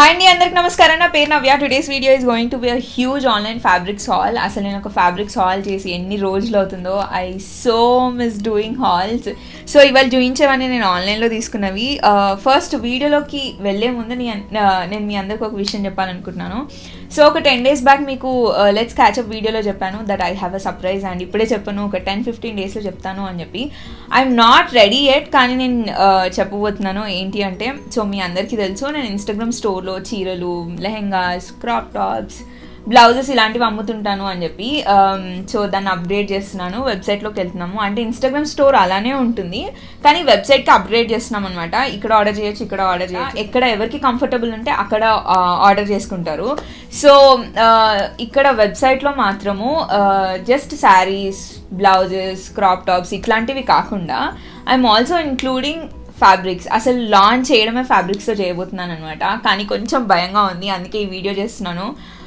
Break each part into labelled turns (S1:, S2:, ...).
S1: Hi అండి అందరికి నమస్కారం నా పేరు Navya today's video is going to be a huge online fabrics haul అసలు నేను ఒక ఫ్యాబ్రిక్స్ హాల్ చేసి ఎన్ని రోజులు అవుతుందో I so miss doing hauls so ఇవాళ చూపించేవన్నీ నేను ఆన్లైన్లో తీసుకున్నవి ఫస్ట్ వీడియోలోకి వెళ్ళే ముందు నీ నేను మీ అందరికి ఒక విషయం చెప్పాలనుకుంటున్నాను సో ఒక టెన్ డేస్ బ్యాక్ మీకు లెట్స్ క్యాచ్అప్ వీడియోలో చెప్పాను that I have a surprise and ఇప్పుడే చెప్పాను ఒక టెన్ ఫిఫ్టీన్ డేస్లో చెప్తాను అని చెప్పి ఐఎమ్ నాట్ రెడీ ఎట్ కానీ నేను చెప్పబోతున్నాను ఏంటి అంటే సో మీ అందరికీ తెలుసు నేను ఇన్స్టాగ్రామ్ స్టోర్లో చీరలు లెహెంగాస్ క్రాప్ టాప్స్ బ్లౌజెస్ ఇలాంటివి అమ్ముతుంటాను అని చెప్పి సో దాన్ని అప్డేట్ చేస్తున్నాను వెబ్సైట్లోకి వెళ్తున్నాము అంటే ఇన్స్టాగ్రామ్ స్టోర్ అలానే ఉంటుంది కానీ వెబ్సైట్కి అప్గ్రేడ్ చేస్తున్నాం అనమాట ఇక్కడ ఆర్డర్ చేయొచ్చు ఇక్కడ ఆర్డర్ చేయొచ్చు ఎక్కడ ఎవరికి కంఫర్టబుల్ ఉంటే అక్కడ ఆర్డర్ చేసుకుంటారు సో ఇక్కడ వెబ్సైట్లో మాత్రము just saris blouses crop tops ఇట్లాంటివి కాకుండా ఐఎమ్ ఆల్సో ఇంక్లూడింగ్ ఫ్యాబ్రిక్స్ అసలు లాంచ్ చేయడమే ఫ్యాబ్రిక్స్తో చేయబోతున్నాను అనమాట కానీ కొంచెం భయంగా ఉంది అందుకే ఈ వీడియో చేస్తున్నాను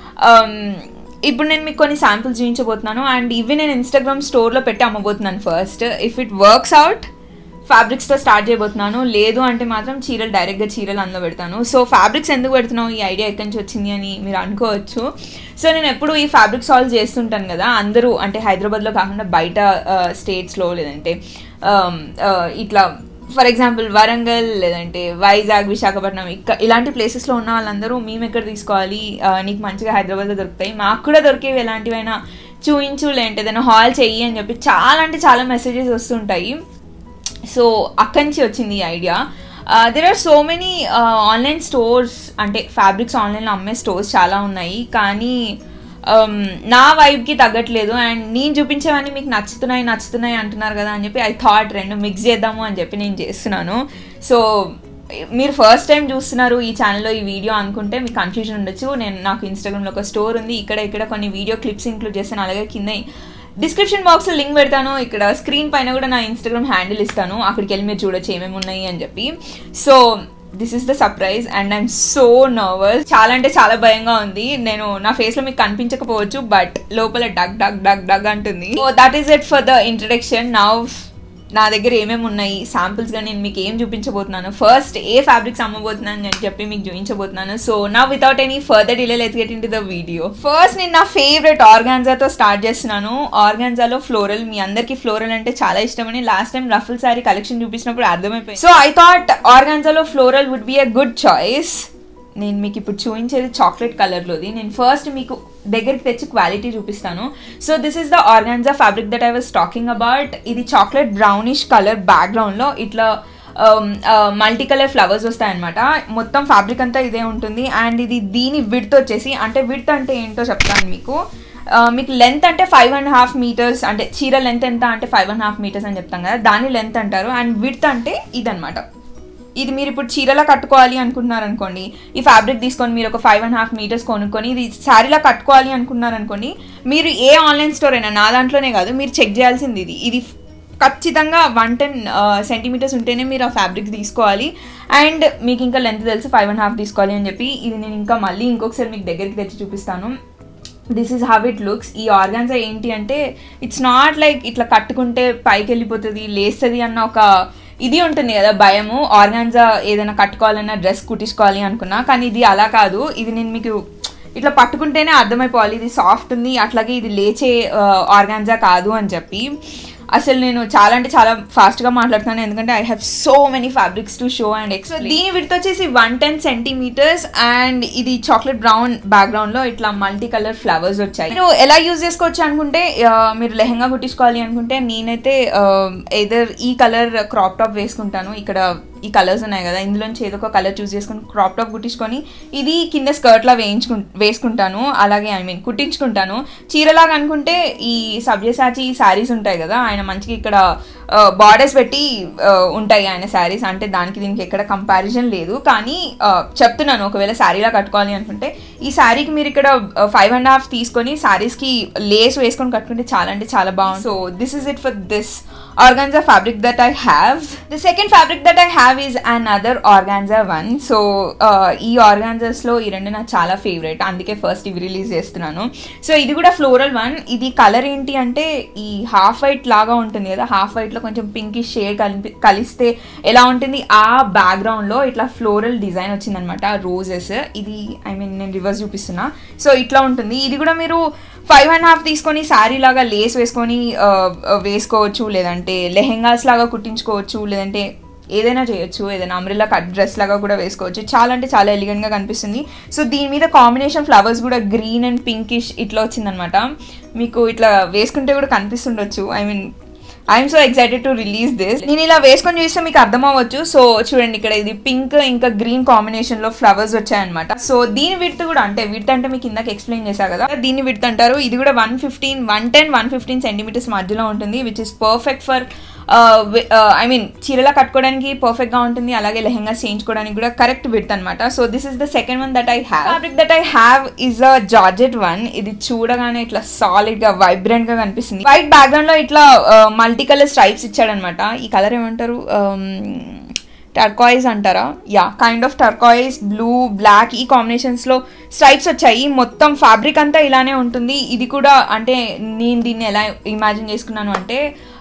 S1: ఇప్పుడు నేను మీకు కొన్ని శాంపుల్స్ చూపించబోతున్నాను అండ్ ఇవి నేను ఇన్స్టాగ్రామ్ స్టోర్లో పెట్టి అమ్మబోతున్నాను first if it works out ఫ్యాబ్రిక్స్తో స్టార్ట్ చేయబోతున్నాను లేదు అంటే మాత్రం చీరలు డైరెక్ట్గా చీరలు అందులో పెడతాను సో ఫ్యాబ్రిక్స్ ఎందుకు పెడుతున్నావు ఈ ఐడియా ఎక్కడి నుంచి వచ్చింది అని మీరు అనుకోవచ్చు సో నేను ఎప్పుడు ఈ ఫ్యాబ్రిక్ సాల్వ్ చేస్తుంటాను కదా అందరూ అంటే హైదరాబాద్లో కాకుండా బయట స్టేట్స్లో లేదంటే ఇట్లా ఫర్ ఎగ్జాంపుల్ వరంగల్ లేదంటే వైజాగ్ విశాఖపట్నం ఇక్క ఇలాంటి ప్లేసెస్లో ఉన్న వాళ్ళందరూ మేము ఎక్కడ తీసుకోవాలి నీకు మంచిగా హైదరాబాద్లో దొరుకుతాయి మాకు కూడా దొరికేవి ఎలాంటివైనా చూయించు లేదంటే ఏదైనా హాల్ చెయ్యి అని చెప్పి చాలా అంటే చాలా మెసేజెస్ వస్తుంటాయి సో అక్కడి నుంచి వచ్చింది ఈ idea there are so many online stores అంటే ఫ్యాబ్రిక్స్ ఆన్లైన్లో అమ్మే స్టోర్స్ చాలా ఉన్నాయి కానీ నా వైబ్కి తగ్గట్లేదు అండ్ నేను చూపించేవన్నీ మీకు నచ్చుతున్నాయి నచ్చుతున్నాయి అంటున్నారు కదా అని చెప్పి ఐ థాట్ రెండు మిక్స్ చేద్దాము అని చెప్పి నేను చేస్తున్నాను సో మీరు ఫస్ట్ టైం చూస్తున్నారు ఈ ఛానల్లో ఈ వీడియో అనుకుంటే మీకు కన్ఫ్యూజన్ ఉండొచ్చు నేను నాకు ఇన్స్టాగ్రామ్లో ఒక స్టోర్ ఉంది ఇక్కడ ఇక్కడ కొన్ని వీడియో క్లిప్స్ ఇంక్లూడ్ చేస్తాను అలాగే కింద డిస్క్రిప్షన్ బాక్స్లో లింక్ పెడతాను ఇక్కడ స్క్రీన్ పైన కూడా నా ఇన్స్టాగ్రామ్ హ్యాండిల్ ఇస్తాను అక్కడికి వెళ్ళి మీరు చూడొచ్చు ఏమేమి ఉన్నాయి అని చెప్పి so this is the surprise and I'm so nervous చాలా అంటే చాలా భయంగా ఉంది నేను నా ఫేస్ లో మీకు కనిపించకపోవచ్చు బట్ లోపల డగ్ డగ్ డగ్ డగ్ అంటుంది so that is it for the introduction now నా దగ్గర ఏమేమి ఉన్నాయి శాంపుల్స్గా నేను మీకు ఏం చూపించబోతున్నాను ఫస్ట్ ఏ ఫ్యాబ్రిక్స్ అమ్మబోతున్నాను అని చెప్పి మీకు చూపించబోతున్నాను సో నా without any further delay let's get into the video first నేను నా ఫేవరెట్ ఆర్గాన్జాతో స్టార్ట్ చేస్తున్నాను ఆర్గాన్జాలో ఫ్లోరల్ మీ అందరికి ఫ్లోరల్ అంటే చాలా ఇష్టమని last time ruffle sari collection చూపించినప్పుడు అర్థమైపోయింది సో ఐ థాట్ ఆర్గాన్జాలో floral would be a good choice నేను మీకు ఇప్పుడు చూపించేది చాక్లెట్ కలర్లోది నేను ఫస్ట్ మీకు దగ్గరికి తెచ్చి క్వాలిటీ చూపిస్తాను so this is the organza fabric that I was talking about ఇది చాక్లెట్ బ్రౌనిష్ కలర్ బ్యాక్గ్రౌండ్లో ఇట్లా మల్టీ కలర్ ఫ్లవర్స్ వస్తాయన్నమాట మొత్తం ఫ్యాబ్రిక్ అంతా ఇదే ఉంటుంది అండ్ ఇది దీని విడ్త్ వచ్చేసి అంటే విడ్త్ అంటే ఏంటో చెప్తాను మీకు మీకు లెంత్ అంటే ఫైవ్ అండ్ హాఫ్ మీటర్స్ అంటే చీర లెంత్ ఎంత అంటే ఫైవ్ అండ్ హాఫ్ మీటర్స్ అని చెప్తాం కదా దాని లెంత్ అంటారు అండ్ విడ్త్ అంటే ఇదనమాట ఇది మీరు ఇప్పుడు చీరలా కట్టుకోవాలి అనుకుంటున్నారు అనుకోండి ఈ ఫ్యాబ్రిక్ తీసుకొని మీరు ఒక ఫైవ్ అండ్ హాఫ్ మీటర్స్ కొనుక్కొని ఇది శారీలా కట్టుకోవాలి అనుకున్నారు అనుకోండి మీరు ఏ ఆన్లైన్ స్టోర్ అయినా నా దాంట్లోనే కాదు మీరు చెక్ చేయాల్సింది ఇది ఇది ఖచ్చితంగా వన్ టెన్ సెంటీమీటర్స్ ఉంటేనే మీరు ఆ ఫ్యాబ్రిక్ తీసుకోవాలి అండ్ మీకు ఇంకా లెంత్ తెలిసి ఫైవ్ అండ్ హాఫ్ తీసుకోవాలి అని చెప్పి ఇది నేను ఇంకా మళ్ళీ ఇంకొకసారి మీకు దగ్గరికి తెచ్చి చూపిస్తాను this is how it looks ఈ ఆర్గాన్సా ఏంటి అంటే ఇట్స్ నాట్ లైక్ ఇట్లా కట్టుకుంటే పైకి వెళ్ళిపోతుంది లేస్తుంది అన్న ఒక ఇది ఉంటుంది కదా భయము ఆర్గాన్జా ఏదైనా కట్టుకోవాలన్నా డ్రెస్ కుట్టించుకోవాలి అనుకున్నా కానీ ఇది అలా కాదు ఇది నేను మీకు ఇట్లా పట్టుకుంటేనే అర్థమైపోవాలి ఇది సాఫ్ట్ ఉంది అట్లాగే ఇది లేచే ఆర్గాన్జా కాదు అని చెప్పి అసలు నేను చాలా అంటే చాలా ఫాస్ట్గా మాట్లాడుతున్నాను ఎందుకంటే I have so many fabrics to show and ఎక్స్ దీని విడత వచ్చేసి వన్ టెన్ సెంటీమీటర్స్ అండ్ ఇది చాక్లెట్ బ్రౌన్ బ్యాక్గ్రౌండ్లో ఇట్లా మల్టీ కలర్ ఫ్లవర్స్ వచ్చాయి మీరు ఎలా యూజ్ చేసుకోవచ్చు అనుకుంటే మీరు లెహంగా కుట్టించుకోవాలి అనుకుంటే నేనైతే ఏదర్ ఈ కలర్ క్రాప్ టాప్ వేసుకుంటాను ఇక్కడ ఈ కలర్స్ ఉన్నాయి కదా ఇందులోంచి ఏదో ఒక కలర్ చూస్ చేసుకొని క్రాప్ టాప్ కుట్టించుకొని ఇది కింద స్కర్ట్లా వేయించుకు వేసుకుంటాను అలాగే ఐ మీన్ కుట్టించుకుంటాను చీరలాగా అనుకుంటే ఈ సబ్జెసాచి శారీస్ ఉంటాయి కదా ఆయన మంచిగా ఇక్కడ బార్డర్స్ పెట్టి ఉంటాయి ఆయన శారీస్ అంటే దానికి దీనికి ఎక్కడ కంపారిజన్ లేదు కానీ చెప్తున్నాను ఒకవేళ శారీలా కట్టుకోవాలి అనుకుంటే ఈ శారీకి మీరు ఇక్కడ ఫైవ్ అండ్ హాఫ్ తీసుకొని శారీస్కి లేస్ వేసుకొని కట్టుకుంటే చాలా అంటే చాలా బాగుంది so this is it for this organza fabric that I have. The second fabric that I have is another organza one. So ఈ ఆర్గాన్జాస్లో ఈ రెండు నాకు చాలా ఫేవరెట్ అందుకే ఫస్ట్ ఇవి రిలీజ్ చేస్తున్నాను సో ఇది కూడా ఫ్లోరల్ వన్ ఇది కలర్ ఏంటి అంటే ఈ హాఫ్ వైట్ లా లాగా ఉంటుంది కదా హాఫ్ వైట్లో కొంచెం పింకిష్ షేడ్ కలిపి కలిస్తే ఎలా ఉంటుంది ఆ బ్యాక్గ్రౌండ్లో ఇట్లా ఫ్లోరల్ డిజైన్ వచ్చిందనమాట రోజెస్ ఇది ఐ మీన్ నేను రివర్స్ చూపిస్తున్నా సో ఇట్లా ఉంటుంది ఇది కూడా మీరు ఫైవ్ అండ్ హాఫ్ తీసుకొని శారీ లాగా లేస్ వేసుకొని ఆ, ఆ, వేసుకోవచ్చు లేదంటే లెహెంగాస్ లాగా కుట్టించుకోవచ్చు లేదంటే ఏదైనా చేయొచ్చు ఏదైనా అమ్రిల్లా కట్ డ్రెస్ లాగా కూడా వేసుకోవచ్చు చాలా అంటే చాలా ఎలిగెంట్గా కనిపిస్తుంది సో దీని మీద కాంబినేషన్ ఫ్లవర్స్ కూడా గ్రీన్ అండ్ పింకిష్ ఇట్లా వచ్చిందనమాట మీకు ఇట్లా వేసుకుంటే కూడా కనిపిస్తుండొచ్చు I mean I'm so excited to release this నేను ఇలా వేసుకొని చూస్తే మీకు అర్థం అవ్వచ్చు సో చూడండి ఇక్కడ ఇది పింక్ ఇంకా గ్రీన్ కాంబినేషన్ లో ఫ్లవర్స్ వచ్చాయన్నమాట సో దీని విడ్త్ కూడా అంటే విడ్త్ అంటే మీకు ఇందాక ఎక్స్ప్లెయిన్ చేశా కదా దీన్ని విడ్త్ అంటారు ఇది కూడా one fifteen one ten one fifteen centimetres మధ్యలో ఉంటుంది which is perfect for I mean చీరలా కట్టుకోవడానికి పర్ఫెక్ట్ గా ఉంటుంది అలాగే లెహెంగా చేయించుకోవడానికి కూడా కరెక్ట్ విడ్త్ అనమాట so this is the second one that I have fabric that I have is a georgette one ఇది చూడగానే ఇట్లా సాలిడ్ గా వైబ్రెంట్ గా కనిపిస్తుంది వైట్ బ్యాక్గ్రౌండ్ లో ఇట్లా మల్టీ కలర్ స్ట్రైప్స్ ఇచ్చాడనమాట ఈ కలర్ ఏమంటారు టర్కాయిజ్ అంటారా yeah kind of turquoise blue black ఈ కాంబినేషన్స్లో స్ట్రైప్స్ వచ్చాయి మొత్తం ఫ్యాబ్రిక్ అంతా ఇలానే ఉంటుంది ఇది కూడా అంటే నేను దీన్ని ఎలా ఇమాజిన్ చేసుకున్నాను అంటే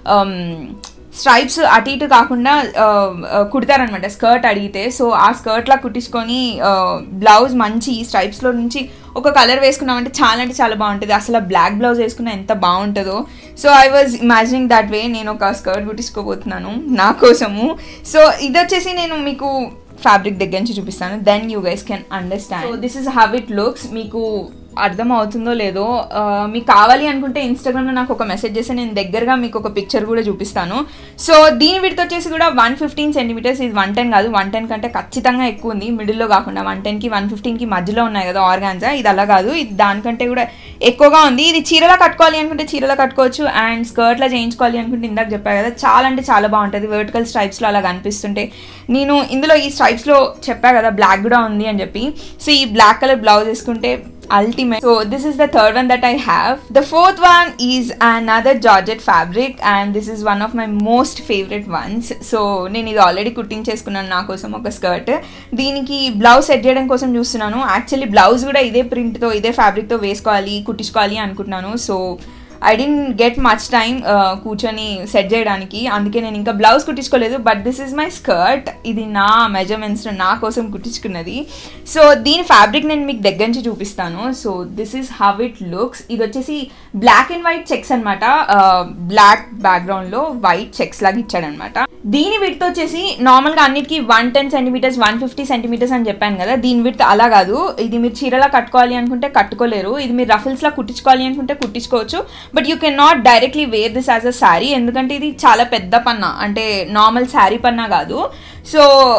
S1: స్ట్రైప్స్ అటు ఇటు కాకుండా కుడతారనమాట స్కర్ట్ అడిగితే సో ఆ స్కర్ట్లా కుట్టించుకొని బ్లౌజ్ మంచి స్ట్రైప్స్లో నుంచి ఒక కలర్ వేసుకున్నామంటే చాలా అంటే చాలా బాగుంటుంది అసలు బ్లాక్ బ్లౌజ్ వేసుకున్నా ఎంత బాగుంటుందో so I was imagining that way నేను ఒక స్కర్ట్ కుట్టించుకోబోతున్నాను నా కోసము సో ఇది వచ్చేసి నేను మీకు ఫ్యాబ్రిక్ దగ్గర నుంచి చూపిస్తాను then you guys can understand so this is how it looks మీకు అర్థం అవుతుందో లేదో ఆ, మీకు కావాలి అనుకుంటే ఇన్స్టాగ్రామ్లో నాకు ఒక మెసేజ్ చేస్తే నేను దగ్గరగా మీకు ఒక పిక్చర్ కూడా చూపిస్తాను సో దీని విడత వచ్చేసి కూడా వన్ ఫిఫ్టీన్ సెంటీమీటర్స్ ఇది వన్ టెన్ కాదు వన్ టెన్ కంటే ఖచ్చితంగా ఎక్కువ ఉంది మిడిల్లో కాకుండా వన్ టెన్కి వన్ ఫిఫ్టీన్కి మధ్యలో ఉన్నాయి కదా ఆర్గాన్జా ఇది అలా కాదు ఇది దానికంటే కూడా ఎక్కువగా ఉంది ఇది చీరలా కట్టుకోవాలి అనుకుంటే చీరలా కట్టుకోవచ్చు అండ్ స్కర్ట్లా చేయించుకోవాలి అనుకుంటే ఇందాక చెప్పా కదా చాలా అంటే చాలా బాగుంటుంది వర్టికల్ స్ట్రైప్స్లో అలా కనిపిస్తుంటే నేను ఇందులో ఈ స్ట్రైప్స్లో చెప్పా కదా బ్లాక్ కూడా ఉంది అని చెప్పి సో ఈ బ్లాక్ కలర్ బ్లౌజ్ వేసుకుంటే ultimate so this is the third one that i have the fourth one is another georgette fabric and this is one of my most favorite ones so నేను ఇది already కుట్టించేసుకున్నాను నా కోసం ఒక skirt దీనికి blouse set చేయడం కోసం చూస్తున్నాను actually blouse కూడా ఇదే ప్రింట్తో ఇదే ఫ్యాబ్రిక్తో వేసుకోవాలి కుట్టించుకోవాలి అనుకుంటున్నాను so I didn't get much time కూర్చొని సెట్ చేయడానికి అందుకే నేను ఇంకా బ్లౌజ్ కుట్టించుకోలేదు but this is my skirt ఇది నా మెజర్మెంట్స్ నా కోసం కుట్టించుకున్నది సో దీని ఫ్యాబ్రిక్ నేను మీకు దగ్గర నుంచి చూపిస్తాను so this is how it looks ఇది వచ్చేసి బ్లాక్ అండ్ వైట్ చెక్స్ అనమాట బ్లాక్ బ్యాక్గ్రౌండ్లో వైట్ చెక్స్ లాగా ఇచ్చాడనమాట దీని విడ్త్ వచ్చేసి నార్మల్గా అన్నిటికీ one ten centimetres one fifty centimetres అని చెప్పాను కదా దీని విడ్త్ అలా కాదు ఇది మీరు చీరలా కట్టుకోవాలి అనుకుంటే కట్టుకోలేరు ఇది మీరు రఫల్స్లా కుట్టించుకోవాలి అనుకుంటే కుట్టించుకోవచ్చు but you can not directly wear this as a sari ఎందుకంటే ఇది చాలా పెద్ద పన్నా అంటే నార్మల్ శారీ పన్నా కాదు సో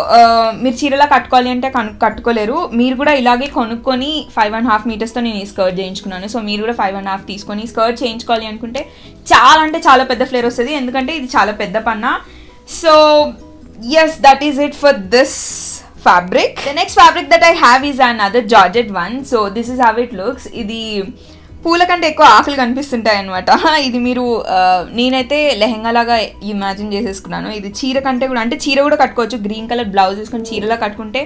S1: మీరు చీరలా కట్టుకోవాలి అంటే కను- కట్టుకోలేరు మీరు కూడా ఇలాగే కొనుక్కొని ఫైవ్ అండ్ హాఫ్ మీటర్స్తో నేను ఈ స్కర్ట్ చేయించుకున్నాను సో మీరు కూడా ఫైవ్ అండ్ హాఫ్ తీసుకొని స్కర్ట్ చేయించుకోవాలి అనుకుంటే చాలా అంటే చాలా పెద్ద ఫ్లేర్ వస్తుంది ఎందుకంటే ఇది చాలా పెద్ద పన్నా so yes that is it for this fabric the next fabric that i have is another georgette one so this is how it looks ఇది పూల కంటే ఎక్కువ ఆకులు కనిపిస్తుంటాయి అనమాట ఇది మీరు ఆ, నేనైతే లెహెంగా లాగా ఇమాజిన్ చేసేసుకున్నాను ఇది చీర కంటే కూడా అంటే చీర కూడా కట్టుకోవచ్చు గ్రీన్ కలర్ బ్లౌజ్ వేసుకొని చీరలా కట్టుకుంటే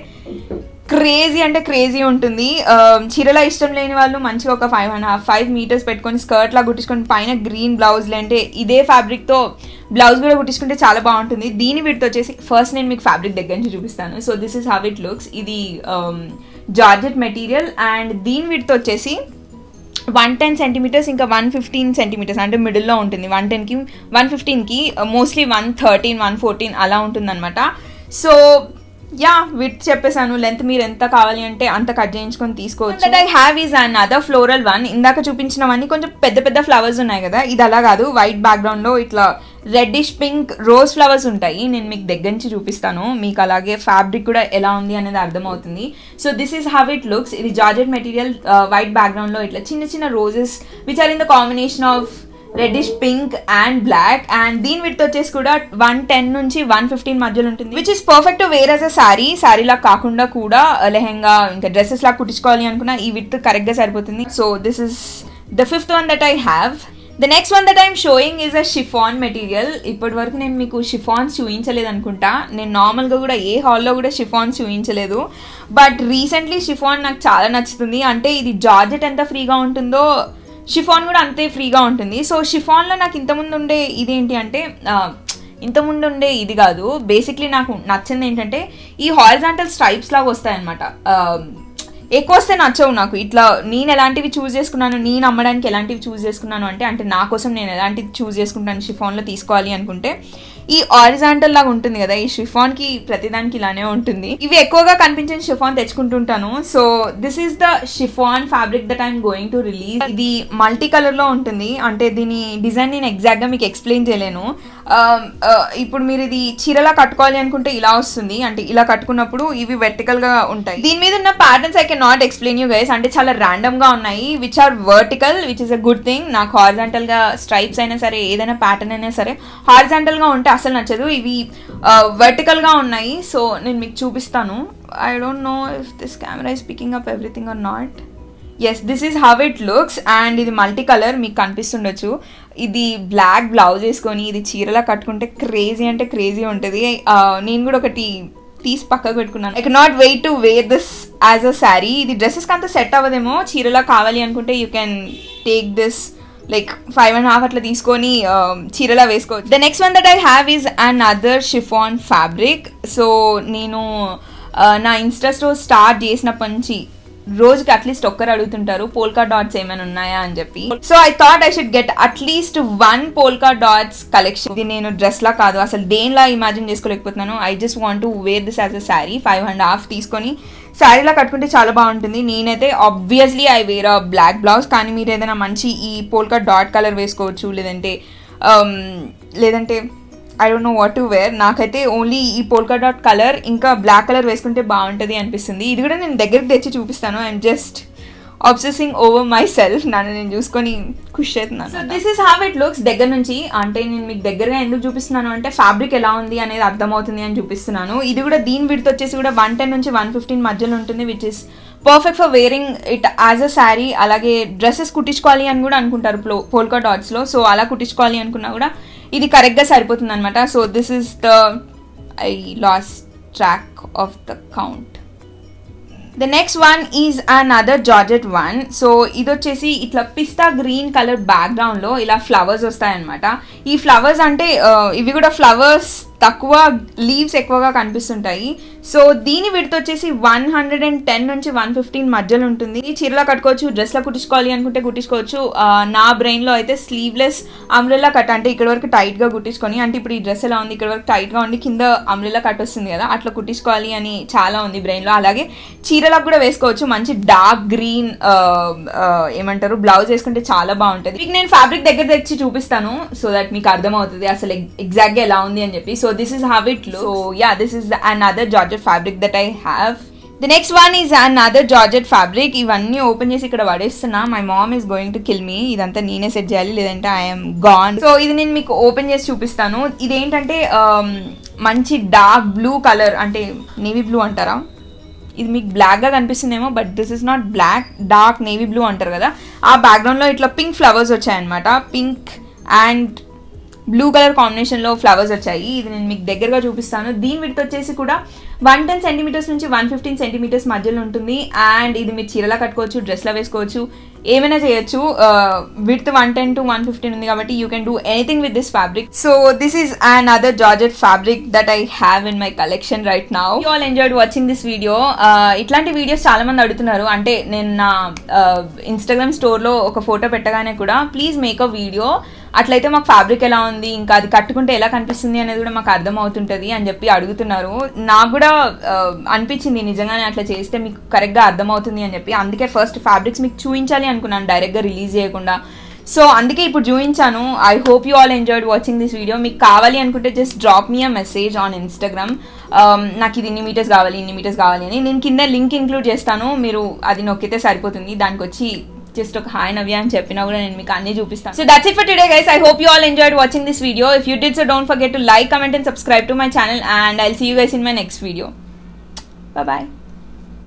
S1: క్రేజీ అంటే క్రేజీ ఉంటుంది ఆ, చీరలా ఇష్టం లేని వాళ్ళు మంచిగా ఒక five and half five metres పెట్టుకొని స్కర్ట్ లా కుట్టించుకొని పైన గ్రీన్ బ్లౌజ్ అంటే ఇదే ఫ్యాబ్రిక్తో బ్లౌజ్ కూడా కుట్టించుకుంటే చాలా బాగుంటుంది దీని వీటితో వచ్చేసి ఫస్ట్ నేను మీకు ఫ్యాబ్రిక్ దగ్గర నుంచి చూపిస్తాను so this is how it looks ఇది జార్జెట్ మెటీరియల్ అండ్ దీని వీటితో వచ్చేసి వన్ టెన్ సెంటీమీటర్స్ ఇంకా వన్ ఫిఫ్టీన్ సెంటీమీటర్స్ అంటే మిడిల్లో ఉంటుంది వన్ టెన్కి వన్ ఫిఫ్టీన్కి mostly one thirteen one fourteen అలా ఉంటుంది అనమాట సో యా విత్ చెప్పేసాను లెంత్ మీరు ఎంత కావాలి అంటే అంత కట్ చేయించుకొని తీసుకోవచ్చు that I have is another floral one ఇందాక చూపించినవన్నీ కొంచెం పెద్ద పెద్ద ఫ్లవర్స్ ఉన్నాయి కదా ఇది అలా కాదు వైట్ బ్యాక్గ్రౌండ్లో ఇట్లా రెడ్డిష్ పింక్ రోజ్ ఫ్లవర్స్ ఉంటాయి నేను మీకు దగ్గర నుంచి చూపిస్తాను మీకు అలాగే ఫ్యాబ్రిక్ కూడా ఎలా ఉంది అనేది అర్థమవుతుంది so this is how it looks ఇది జార్జెట్ మెటీరియల్ వైట్ బ్యాక్గ్రౌండ్లో ఇట్లా చిన్న చిన్న roses which are in the combination of reddish pink and black and దీని విత్ వచ్చేసి కూడా వన్ టెన్ నుంచి వన్ ఫిఫ్టీన్ మధ్యలో ఉంటుంది which is perfect wear as a sari sari లా కాకుండా కూడా లెహెంగా ఇంకా డ్రెస్సెస్ లా కుట్టించుకోవాలి అనుకున్నా ఈ విత్ కరెక్ట్ గా సరిపోతుంది so this is the fifth one that I have the next one that I'm showing is a chiffon material ఇప్పటి వరకు నేను మీకు షిఫాన్స్ చూపించలేదు అనుకుంటా నేను నార్మల్గా కూడా ఏ హాల్లో కూడా షిఫాన్స్ చూపించలేదు బట్ రీసెంట్లీ షిఫాన్ నాకు చాలా నచ్చుతుంది అంటే ఇది జార్జెట్ ఎంత ఫ్రీగా ఉంటుందో షిఫాన్ కూడా అంతే ఫ్రీగా ఉంటుంది సో షిఫాన్లో నాకు ఇంతకుముందు ఉండే ఇదేంటి అంటే ఆ, ఇంతకుముందు ఉండే ఇది కాదు బేసిక్లీ నాకు నచ్చింది ఏంటంటే ఈ హారిజాంటల్ స్ట్రైప్స్ లాగా వస్తాయన్నమాట ఆ, ఎక్కువ వస్తే నచ్చవు నాకు ఇట్లా నేను ఎలాంటివి చూస్ చేసుకున్నాను నేను అమ్మడానికి ఎలాంటివి చూస్ చేసుకున్నాను అంటే అంటే నా కోసం నేను ఎలాంటివి చూస్ చేసుకుంటాను షిఫాన్లో తీసుకోవాలి అనుకుంటే ఈ ఆరిజాంటల్ లాగా ఉంటుంది కదా ఈ షిఫాన్ కి ప్రతిదానికి ఇలానే ఉంటుంది ఇవి ఎక్కువగా కనిపించిన షిఫాన్ తెచ్చుకుంటుంటాను so this is the chiffon fabric that I'm going to release ఇది మల్టీ కలర్ లో ఉంటుంది అంటే దీని డిజైన్ నేను ఎగ్జాక్ట్ గా మీకు ఎక్స్ప్లెయిన్ చేయలేను Um, uh, ఇప్పుడు మీరు ఇది చీరలా కట్టుకోవాలి అనుకుంటే ఇలా వస్తుంది అంటే ఇలా కట్టుకున్నప్పుడు ఇవి వెర్టికల్ గా ఉంటాయి దీని మీద ఉన్న patterns I can not explain you guys అంటే చాలా ర్యాండమ్ గా ఉన్నాయి which are vertical which is a good thing నాకు హారిజాంటల్ గా స్ట్రైప్స్ అయినా సరే ఏదైనా ప్యాటర్న్ అయినా సరే హారిజాంటల్ గా ఉంటే అసలు నచ్చదు ఇవి వర్టికల్ గా ఉన్నాయి సో నేను మీకు చూపిస్తాను I don't know if this camera is picking up everything or not as this is how it looks and ఇది మల్టీ కలర్ మీకు కనిపిస్తుండొచ్చు ఇది బ్లాక్ బ్లౌజ్ వేసుకొని ఇది చీరలా కట్టుకుంటే క్రేజీ అంటే క్రేజీ ఉంటుంది ఆ, నేను కూడా ఒకటి తీసి పక్కకు పెట్టుకున్నాను I not wait to wear this as a sari ఇది డ్రెస్సెస్కి అంత సెట్ అవ్వదేమో చీరలా కావాలి అనుకుంటే you can take this like five and half అట్లా తీసుకొని ఆ, చీరలా వేసుకోవచ్చు the next one that I have is another chiffon fabric so నేను ఆ, నా ఇన్స్టా స్టోర్ స్టార్ట్ చేసినప్పటి నుంచి రోజుకి అట్లీస్ట్ ఒక్కరు అడుగుతుంటారు పోల్కా డాట్స్ ఏమైనా ఉన్నాయా అని చెప్పి so I thought I should get at least one polka dots collection ఇది నేను డ్రెస్ లా కాదు అసలు దేనిలా ఇమాజిన్ చేసుకోలేకపోతున్నాను I just want to wear this as a sari five and half తీసుకొని శారీలా కట్టుకుంటే చాలా బాగుంటుంది నేనైతే obviously I wear a black blouse కానీ మీరు ఏదైనా మంచి ఈ పోల్కా డాట్ కలర్ వేసుకోవచ్చు లేదంటే um, లేదంటే I don't know what to wear నాకైతే ఓన్లీ ఈ పోల్కా డాట్ కలర్ ఇంకా బ్లాక్ కలర్ వేసుకుంటే బాగుంటుంది అనిపిస్తుంది ఇది కూడా నేను దగ్గరికి తెచ్చి చూపిస్తాను I'm just obsessing over myself నన్ను నేను చూసుకొని ఖుషి అవుతున్నాను so this is how it looks దగ్గర నుంచి అంటే నేను మీకు దగ్గరగా ఎందుకు చూపిస్తున్నాను అంటే ఫ్యాబ్రిక్ ఎలా ఉంది అనేది అర్థమవుతుంది అని చూపిస్తున్నాను ఇది కూడా దీని విడత వచ్చేసి కూడా వన్ టెన్ నుంచి వన్ ఫిఫ్టీన్ మధ్యలో ఉంటుంది which is perfect for wearing it as a sari అలాగే డ్రెస్సెస్ కుట్టించుకోవాలి అని కూడా అనుకుంటారు ప్లో పోల్కా డాట్స్లో సో అలా కుట్టించుకోవాలి అనుకున్నా కూడా ఇది కరెక్ట్గా సరిపోతుంది అనమాట so this is the I lost track of the count the next one is another georgette one so ఇది వచ్చేసి ఇట్లా పిస్తా గ్రీన్ కలర్ బ్యాక్గ్రౌండ్లో ఇలా ఫ్లవర్స్ వస్తాయన్నమాట ఈ ఫ్లవర్స్ అంటే ఆ, ఇవి కూడా ఫ్లవర్స్ తక్కువ లీవ్స్ ఎక్కువగా కనిపిస్తుంటాయి సో దీని విడత వచ్చేసి వన్ హండ్రెడ్ అండ్ టెన్ నుంచి వన్ ఫిఫ్టీన్ మధ్యలో ఉంటుంది ఈ చీరలో కట్టుకోవచ్చు డ్రెస్లో కుట్టించుకోవాలి అనుకుంటే కుట్టించుకోవచ్చు ఆ, నా బ్రెయిన్లో అయితే స్లీవ్లెస్ అమ్రెల్లా కట్ అంటే ఇక్కడ వరకు టైట్గా కుట్టించుకొని అంటే ఇప్పుడు ఈ డ్రెస్ ఎలా ఉంది ఇక్కడ వరకు టైట్గా ఉండి కింద అమ్రెల్లా కట్ వస్తుంది కదా అట్లా కుట్టించుకోవాలి అని చాలా ఉంది బ్రెయిన్లో అలాగే చీరలకు కూడా వేసుకోవచ్చు మంచి డార్క్ గ్రీన్ ఏమంటారు బ్లౌజ్ వేసుకుంటే చాలా బాగుంటుంది మీకు నేను ఫ్యాబ్రిక్ దగ్గర తెచ్చి చూపిస్తాను సో దట్ మీకు అర్థమవుతుంది అసలు ఎగ్జాక్ట్గా ఎలా ఉంది అని చెప్పి so this is how it so yeah this is another georgette fabric that I have the next one is another georgette fabric ఇవన్నీ ఓపెన్ చేసి ఇక్కడ పడేస్తున్నా my mom is going to kill me ఇదంతా నేనే set చేయాలి లేదంటే I'm gone so ఇది నేను మీకు ఓపెన్ చేసి చూపిస్తాను ఇదేంటంటే um, మంచి డార్క్ బ్లూ కలర్ అంటే నేవీ బ్లూ అంటారా ఇది మీకు బ్లాక్గా కనిపిస్తుందేమో but this is not black dark navy blue అంటారు కదా ఆ బ్యాక్గ్రౌండ్లో ఇట్లా పింక్ ఫ్లవర్స్ వచ్చాయన్నమాట పింక్ అండ్ బ్లూ కలర్ కాంబినేషన్లో ఫ్లవర్స్ వచ్చాయి ఇది నేను మీకు దగ్గరగా చూపిస్తాను దీని విడత వచ్చేసి కూడా వన్ టెన్ సెంటీమీటర్స్ నుంచి వన్ ఫిఫ్టీన్ సెంటీమీటర్స్ మధ్యలో ఉంటుంది అండ్ ఇది మీరు చీరలా కట్టుకోవచ్చు డ్రెస్లా వేసుకోవచ్చు ఏమైనా చేయొచ్చు with one ten to one fifteen ఉంది కాబట్టి you can do anything with this fabric so this is another georgette fabric that I have in my collection right now you all enjoyed watching this video ఇట్లాంటి videos చాలా మంది అడుగుతున్నారు అంటే నేను నా Instagram స్టోర్లో ఒక ఫోటో పెట్టగానే కూడా ప్లీజ్ మేక్ అ వీడియో అట్లయితే మాకు ఫ్యాబ్రిక్ ఎలా ఉంది ఇంకా అది కట్టుకుంటే ఎలా కనిపిస్తుంది అనేది కూడా మాకు అర్థం అవుతుంటుంది అని చెప్పి అడుగుతున్నారు నాకు కూడా ఆ, అనిపించింది నిజంగానే అట్లా చేస్తే మీకు కరెక్ట్గా అర్థమవుతుంది అని చెప్పి అందుకే ఫస్ట్ ఫ్యాబ్రిక్స్ మీకు చూపించాలి అనుకున్నాను డైరెక్ట్గా రిలీజ్ చేయకుండా సో అందుకే ఇప్పుడు చూపించాను I hope you all enjoyed watching this video మీకు కావాలి అనుకుంటే just drop me a message on Instagram నాకు ఇది ఇన్ని మీటర్స్ కావాలి ఇన్ని మీటర్స్ కావాలి అని నేను కింద లింక్ ఇంక్లూడ్ చేస్తాను మీరు అది నొక్కితే సరిపోతుంది దానికి వచ్చి జస్ట్ ఒక హాయ్ నవ్య అని చెప్పినా కూడా నేను మీకు అన్ని చూపిస్తాను so that's it for today guys I hope you all enjoyed watching this video if you did so don't forget to like comment and subscribe to my channel and I'll see you guys in my next video bye